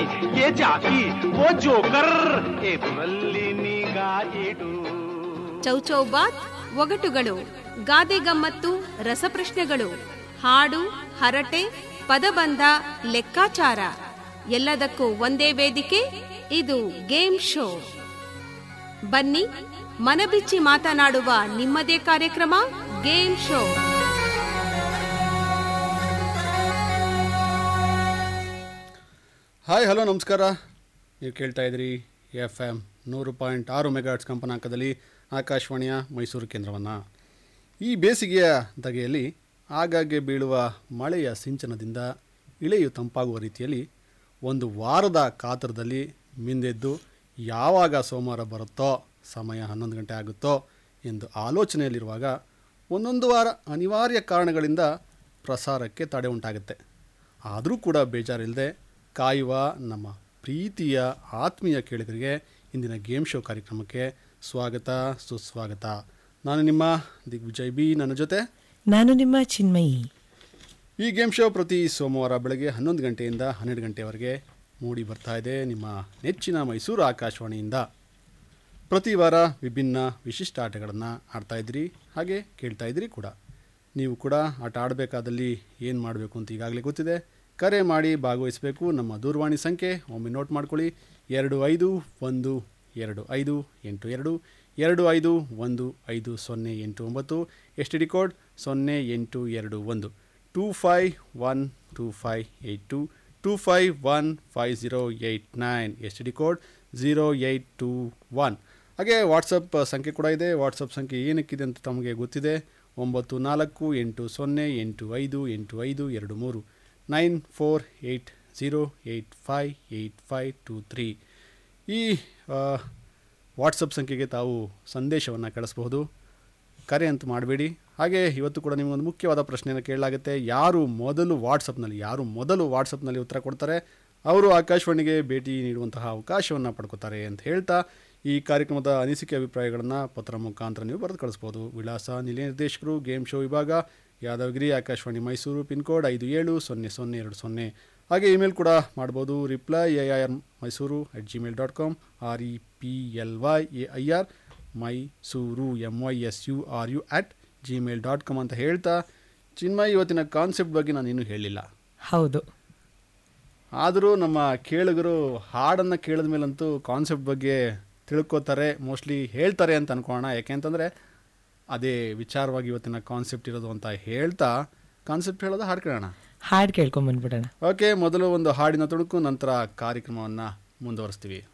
ये ಜಾಕಿ वो ಜೋಕರ್ ಎದುರಲ್ಲಿ ನಿಗಾ ಇಡು ಚೌಚೌಬಾತ್ ಒಗಟುಗಳು ಗಾದೆ ಗಮ್ಮತ್ತು ರಸಪ್ರಶ್ನೆಗಳು ಹಾಡು ಹರಟೆ ಪದಬಂಧ ಲೆಕ್ಕಾಚಾರ ಎಲ್ಲದಕ್ಕೂ ಒಂದೇ ವೇದಿಕೆ ಇದು ಗೇಮ್ ಶೋ ಬನ್ನಿ ಮನಬಿಚ್ಚಿ ಮಾತನಾಡುವ ನಿಮ್ಮದೇ ಕಾರ್ಯಕ್ರಮ ಗೇಮ್ ಶೋ ಹಾಯ್ ಹಲೋ ನಮಸ್ಕಾರ ನೀವು ಕೇಳ್ತಾ ಇದ್ರಿ ಎಫ್ ಎಮ್ ನೂರು ಪಾಯಿಂಟ್ ಆರು ಮೆಗಾಟ್ಸ್ ಕಂಪನಾಂಕದಲ್ಲಿ ಆಕಾಶವಾಣಿಯ ಮೈಸೂರು ಕೇಂದ್ರವನ್ನು ಈ ಬೇಸಿಗೆಯ ಧಗೆಯಲ್ಲಿ ಆಗಾಗ್ಗೆ ಬೀಳುವ ಮಳೆಯ ಸಿಂಚನದಿಂದ ಇಳೆಯು ತಂಪಾಗುವ ರೀತಿಯಲ್ಲಿ ಒಂದು ವಾರದ ಕಾತರದಲ್ಲಿ ಮಿಂದೆದ್ದು ಯಾವಾಗ ಸೋಮವಾರ ಬರುತ್ತೋ ಸಮಯ ಹನ್ನೊಂದು ಗಂಟೆ ಆಗುತ್ತೋ ಎಂದು ಆಲೋಚನೆಯಲ್ಲಿರುವಾಗ ಒಂದೊಂದು ವಾರ ಅನಿವಾರ್ಯ ಕಾರಣಗಳಿಂದ ಪ್ರಸಾರಕ್ಕೆ ತಡೆ ಉಂಟಾಗುತ್ತೆ ಆದರೂ ಕೂಡ ಬೇಜಾರಿಲ್ಲದೆ ಕಾಯುವ ನಮ್ಮ ಪ್ರೀತಿಯ ಆತ್ಮೀಯ ಕೇಳಿಗರಿಗೆ ಇಂದಿನ ಗೇಮ್ ಶೋ ಕಾರ್ಯಕ್ರಮಕ್ಕೆ ಸ್ವಾಗತ ಸುಸ್ವಾಗತ ನಾನು ನಿಮ್ಮ ದಿಗ್ವಿಜಯ್ ಬಿ ನನ್ನ ಜೊತೆ ನಾನು ನಿಮ್ಮ ಚಿನ್ಮಯಿ ಈ ಗೇಮ್ ಶೋ ಪ್ರತಿ ಸೋಮವಾರ ಬೆಳಗ್ಗೆ ಹನ್ನೊಂದು ಗಂಟೆಯಿಂದ ಹನ್ನೆರಡು ಗಂಟೆವರೆಗೆ ಮೂಡಿ ಬರ್ತಾ ಇದೆ ನಿಮ್ಮ ನೆಚ್ಚಿನ ಮೈಸೂರು ಆಕಾಶವಾಣಿಯಿಂದ ಪ್ರತಿ ವಾರ ವಿಭಿನ್ನ ವಿಶಿಷ್ಟ ಆಟಗಳನ್ನು ಆಡ್ತಾ ಇದ್ದೀರಿ ಹಾಗೆ ಕೇಳ್ತಾ ಇದ್ದೀರಿ ಕೂಡ ನೀವು ಕೂಡ ಆಟ ಆಡಬೇಕಾದಲ್ಲಿ ಏನು ಮಾಡಬೇಕು ಅಂತ ಈಗಾಗಲೇ ಗೊತ್ತಿದೆ ಕರೆ ಮಾಡಿ ಭಾಗವಹಿಸಬೇಕು ನಮ್ಮ ದೂರವಾಣಿ ಸಂಖ್ಯೆ ಒಮ್ಮೆ ನೋಟ್ ಮಾಡ್ಕೊಳ್ಳಿ ಎರಡು ಐದು ಒಂದು ಎರಡು ಐದು ಎಂಟು ಎರಡು ಎರಡು ಐದು ಒಂದು ಐದು ಸೊನ್ನೆ ಎಂಟು ಒಂಬತ್ತು ಎಸ್ ಟಿ ಡಿ ಕೋಡ್ ಸೊನ್ನೆ ಎಂಟು ಎರಡು ಒಂದು two five one two five eight two two five one five zero eight nine S T D code zero eight two one ಹಾಗೆ ವಾಟ್ಸಪ್ ಸಂಖ್ಯೆ ಕೂಡ ಇದೆ ವಾಟ್ಸಪ್ ಸಂಖ್ಯೆ ಏನಕ್ಕಿದೆ ಅಂತ ತಮಗೆ ಗೊತ್ತಿದೆ ಒಂಬತ್ತು ನಾಲ್ಕು ಎಂಟು ಸೊನ್ನೆ ಎಂಟು ಐದು ಎಂಟು ಐದು ಎರಡು ಮೂರು nine four eight zero eight five eight five two three ಈ ಆ, ವಾಟ್ಸಪ್ ಸಂಖ್ಯೆಗೆ ತಾವು ಸಂದೇಶವನ್ನು ಕಳಿಸಬಹುದು ಕರೆ ಅಂತ ಮಾಡಬೇಡಿ ಹಾಗೆ ಇವತ್ತು ಕೂಡ ನಿಮಗೊಂದು ಮುಖ್ಯವಾದ ಪ್ರಶ್ನೆಯನ್ನು ಕೇಳಲಾಗುತ್ತೆ ಯಾರು ಮೊದಲು ವಾಟ್ಸಪ್ನಲ್ಲಿ ಯಾರು ಮೊದಲು ವಾಟ್ಸಪ್ನಲ್ಲಿ ಉತ್ತರ ಕೊಡ್ತಾರೆ ಅವರು ಆಕಾಶವಾಣಿಗೆ ಭೇಟಿ ನೀಡುವಂತಹ ಅವಕಾಶವನ್ನು ಪಡ್ಕೋತಾರೆ ಅಂತ ಹೇಳ್ತಾ ಈ ಕಾರ್ಯಕ್ರಮದ ಅನಿಸಿಕೆ ಅಭಿಪ್ರಾಯಗಳನ್ನು ಪತ್ರ ಮುಖಾಂತರ ನೀವು ಬರೆದು ಕಳಿಸ್ಬೋದು ವಿಳಾಸ ನಿಲಯ ನಿರ್ದೇಶಕರು ಗೇಮ್ ಶೋ ವಿಭಾಗ ಯಾದವಗಿರಿ ಆಕಾಶವಾಣಿ ಮೈಸೂರು ಪಿನ್ ಕೋಡ್ ಐದು ಏಳು ಸೊನ್ನೆ ಸೊನ್ನೆ ಎರಡು ಸೊನ್ನೆ ಹಾಗೆ ಇಮೇಲ್ ಕೂಡ ಮಾಡ್ಬೋದು reply A I R Mysuru at Gmail dot com R E P L Y A I R Mysuru M Y S U R U at Gmail dot com ಅಂತ ಹೇಳ್ತಾ ಚಿನ್ಮಯ್ ಇವತ್ತಿನ ಕಾನ್ಸೆಪ್ಟ್ ಬಗ್ಗೆ ನಾನು ಇನ್ನೂ ಹೇಳಿಲ್ಲ ಹೌದು ಆದರೂ ನಮ್ಮ ಕೇಳುಗರು ಹಾಡನ್ನು ಕೇಳಿದ ಮೇಲಂತೂ ಕಾನ್ಸೆಪ್ಟ್ ಬಗ್ಗೆ ತಿಳ್ಕೊತಾರೆ ಮೋಸ್ಟ್ಲಿ ಹೇಳ್ತಾರೆ ಅಂತ ಅನ್ಕೋಣ ಯಾಕೆಂತಂದರೆ ಅದೇ ವಿಚಾರವಾಗಿ ಇವತ್ತಿನ ಕಾನ್ಸೆಪ್ಟ್ ಇರೋದು ಅಂತ ಹೇಳ್ತಾ ಕಾನ್ಸೆಪ್ಟ್ ಹೇಳೋದು ಹಾಡು ಕೇಳೋಣ ಹಾಡು ಕೇಳ್ಕೊಂಬಂದ್ಬಿಡೋಣ ಓಕೆ ಮೊದಲು ಒಂದು ಹಾಡಿನ ತುಣುಕು ನಂತರ ಕಾರ್ಯಕ್ರಮವನ್ನು ಮುಂದುವರಿಸ್ತೀವಿ